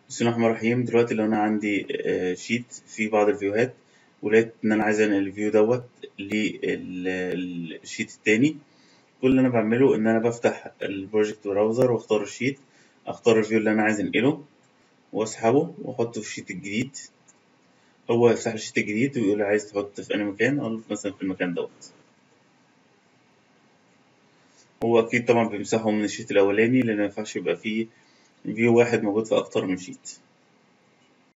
بسم الله الرحمن الرحيم دلوقتي لو انا عندي آه، شيت فيه بعض الفيوهات ولقيت ان انا عايز انقل الفيو دوت للشيت التاني كل اللي انا بعمله ان انا بفتح البروجكت براوزر واختار الشيت اختار الفيو اللي انا عايز انقله واسحبه واحطه في الشيت الجديد هو يفتح لي الشيت الجديد ويقول لي عايز تحط في انهي مكان اقول له مثلا في المكان دوت هو اكيد طبعا بيمسحه من الشيت الاولاني لان مينفعش يبقى فيه فيو واحد موجود في اكتر من شيت